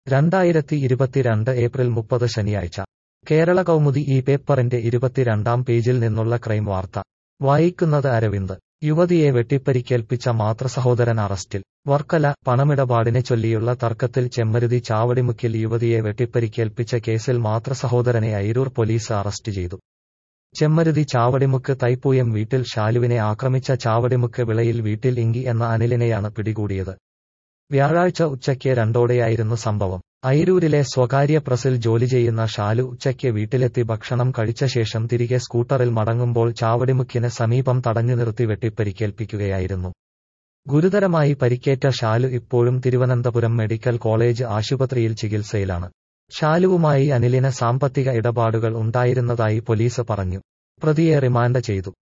രണ്ടായിരത്തി ഇരുപത്തിരണ്ട് ഏപ്രിൽ മുപ്പത് ശനിയാഴ്ച കേരള കൗമുദി ഈ പേപ്പറിന്റെ ഇരുപത്തിരണ്ടാം പേജിൽ നിന്നുള്ള ക്രൈം വാർത്ത വായിക്കുന്നത് അരവിന്ദ് യുവതിയെ വെട്ടിപ്പരിക്കേൽപ്പിച്ച മാതൃസഹോദരൻ അറസ്റ്റിൽ വർക്കല പണമിടപാടിനെ ചൊല്ലിയുള്ള തർക്കത്തിൽ ചെമ്മരുതി ചാവടിമുക്കിൽ യുവതിയെ വെട്ടിപ്പരിക്കേൽപ്പിച്ച കേസിൽ മാതൃസഹോദരനെ അയിരൂർ പോലീസ് അറസ്റ്റ് ചെയ്തു ചെമ്മരുതി ചാവടിമുക്ക് തൈപ്പൂയം വീട്ടിൽ ഷാലുവിനെ ആക്രമിച്ച ചാവടിമുക്ക് വിളയിൽ വീട്ടിൽ ഇങ്കി എന്ന അനിലിനെയാണ് പിടികൂടിയത് വ്യാഴാഴ്ച ഉച്ചയ്ക്ക് രണ്ടോടെയായിരുന്നു സംഭവം അയിരൂരിലെ സ്വകാര്യ പ്രസിൽ ജോലി ചെയ്യുന്ന ഷാലു ഉച്ചയ്ക്ക് വീട്ടിലെത്തി ഭക്ഷണം കഴിച്ച ശേഷം തിരികെ സ്കൂട്ടറിൽ മടങ്ങുമ്പോൾ ചാവടിമുക്കിന് സമീപം തടഞ്ഞു നിർത്തി വെട്ടിപ്പരിക്കേൽപ്പിക്കുകയായിരുന്നു ഗുരുതരമായി പരിക്കേറ്റ ഷാലു ഇപ്പോഴും തിരുവനന്തപുരം മെഡിക്കൽ കോളേജ് ആശുപത്രിയിൽ ചികിത്സയിലാണ് ഷാലുവുമായി അനിലിന് സാമ്പത്തിക ഇടപാടുകൾ ഉണ്ടായിരുന്നതായി പോലീസ് പറഞ്ഞു പ്രതിയെ റിമാൻഡ് ചെയ്തു